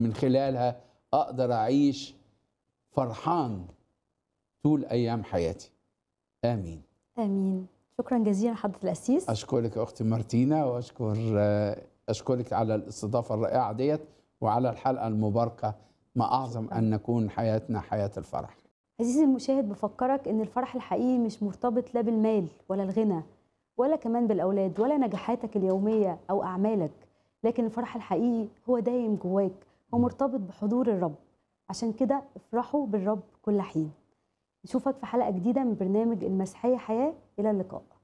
من خلالها اقدر اعيش فرحان طول ايام حياتي امين امين شكرا جزيلا حضره القسيس اشكرك يا اختي مارتينا واشكر اشكرك على الاستضافه الرائعه ديت وعلى الحلقه المباركه ما اعظم شكراً. ان نكون حياتنا حياه الفرح عزيزي المشاهد بفكرك ان الفرح الحقيقي مش مرتبط لا بالمال ولا الغنى ولا كمان بالاولاد ولا نجاحاتك اليوميه او اعمالك لكن الفرح الحقيقي هو دايم جواك هو مرتبط بحضور الرب عشان كده افرحوا بالرب كل حين نشوفك في حلقه جديده من برنامج المسيحيه حياه الى اللقاء